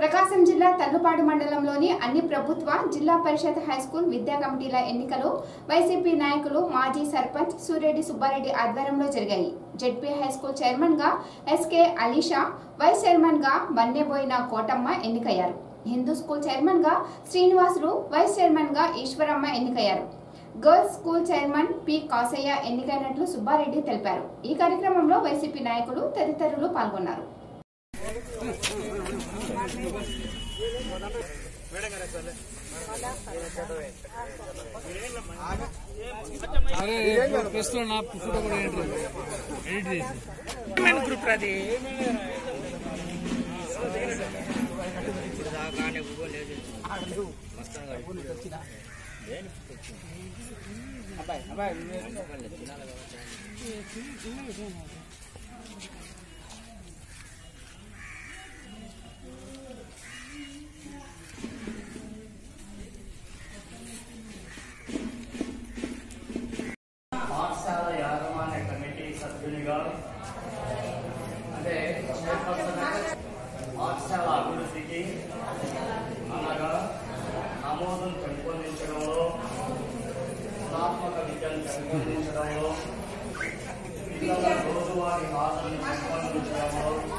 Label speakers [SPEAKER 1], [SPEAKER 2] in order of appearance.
[SPEAKER 1] ప్రకాశం జిల్లా తల్లుపాడు మండలంలోని అన్ని ప్రభుత్వ జిల్లా పరిషత్ హైస్కూల్ విద్యా కమిటీల ఎన్నికలు వైసీపీ నాయకులు మాజీ సర్పంచ్ సూరెడ్డి సుబ్బారెడ్డి ఆధ్వర్యంలో జరిగాయి జెడ్పీ హైస్కూల్ చైర్మన్ గా ఎస్కే అలీషా వైస్ చైర్మన్ గా వన్నెబోయిన కోటమ్మ ఎన్నికయ్యారు హిందూ స్కూల్ చైర్మన్ గా శ్రీనివాసులు వైస్ చైర్మన్ గా ఈశ్వరమ్మ ఎన్నికయ్యారు girls school chairman P Kasayya ఎన్నికైనట్లు సుబ్బారెడ్డి తెలిపారు ఈ కార్యక్రమంలో వైసీపీ నాయకులు తదితరులు పాల్గొన్నారు
[SPEAKER 2] అరే ప్రెస్ లో నా ఫోటో కూడా ఎడిట్ ఎడిట్ చేసి
[SPEAKER 3] గ్రూప్ అది
[SPEAKER 4] పాఠశాల యాజమాన్య కమిటీ సభ్యునిగా అంటే పాఠశాల అభివృద్ధికి అనగా ఆమోదం పెంపొందించడంలో గుణాత్మక విద్యను పెంపొందించడంలో పిల్లల రోజువారీ హాజరును పెంపొందించడంలో